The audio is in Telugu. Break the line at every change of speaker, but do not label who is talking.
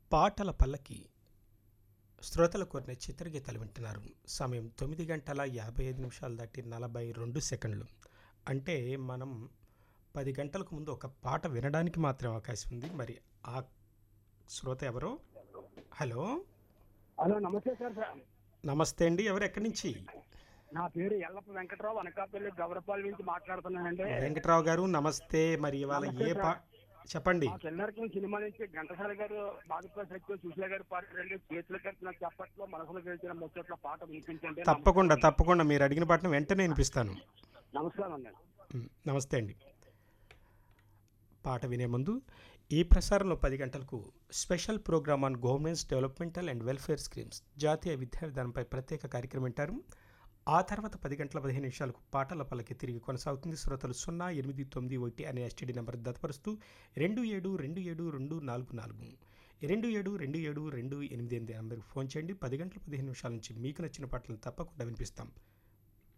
పాటల పల్లకి శ్రోతల కోరిన చిత్రగీతాలు వింటున్నారు సమయం తొమ్మిది గంటల యాభై ఐదు నిమిషాలు దాటి నలభై రెండు సెకండ్లు అంటే మనం పది గంటలకు ముందు ఒక పాట వినడానికి మాత్రం అవకాశం ఉంది మరి ఆ శ్రోత ఎవరో హలో
హలో నమస్తే సార్ సార్
నమస్తే అండి ఎవరు ఎక్కడి నుంచి
నా పేరు ఎల్లప్ప వెంకట్రావు అనకాపల్లి గవరపాలి నుంచి మాట్లాడుతున్నానండి
వెంకట్రావు గారు నమస్తే మరి ఇవాళ ఏ పా చెప్పండి
మా కిన్నరకం సినిమా నుంచి ఘంటసాల గారు బాధపడి సత్యం సుశీల గారు పాట రెండు చేతులు కట్టిన చప్పట్లో మనసులో గెలిచిన ముచ్చట్ల పాట వినిపించండి
తప్పకుండా తప్పకుండా మీరు అడిగిన పాటను వెంటనే వినిపిస్తాను
నమస్కారం అండి
మ్, నమస్తే అండి పాట వినే ముందు ఈ ప్రసారంలో పది గంటలకు special programme on government's developmental and welfare schemes జాతీయ విద్యా విధానంపై ప్రత్యేక కార్యక్రమం వింటారు ఆ తర్వాత పది గంటల పదిహేను నిమిషాలకు పాటల పల్లకి తిరిగి కొనసాగుతుంది శ్రోతలు సున్నా ఎనిమిది తొమ్మిది ఒకటి అనే ఎస్టీడీ నెంబర్ దతపరుస్తూ రెండు ఏడు రెండు ఏడు రెండు నాలుగు నాలుగు రెండు ఏడు రెండు ఏడు రెండు ఎనిమిది ఎనిమిది నెంబర్కి ఫోన్ చేయండి పది గంటల పదిహేను నిమిషాల నుంచి మీకు నచ్చిన పాటలను తప్పకుండా వినిపిస్తాం